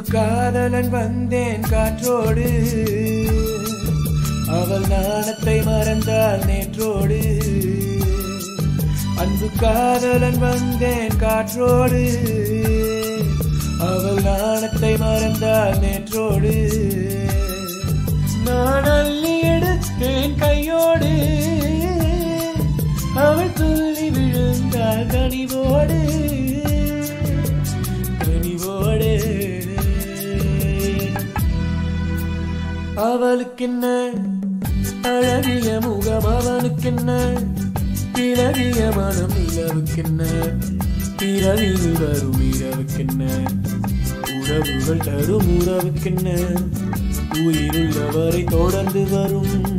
அன்பு காதலன் வந்தேன் காற்றோடு அவள் நாணத்தை மறந்தாள் நேற்றோடு அன்பு காதலன் வந்தேன் காற்றோடு அவள் நாணத்தை மறந்தாள் நேற்றோடு நான் அள்ளி எடுத்தேன் கையோடு அவள் துள்ளி விழுந்தாள் கனிவோடு கனிவோடு அவளுக்கென்ன அழகிய முகம் அவனுக்கென்ன பிறவிய மனம் நிலவுக்கென்ன பிறவில் வரும் இரவுக்கென்ன உறவுகள் தரும் உறவுக்கென்ன உயிருள்ளவரை தொடர்ந்து வரும்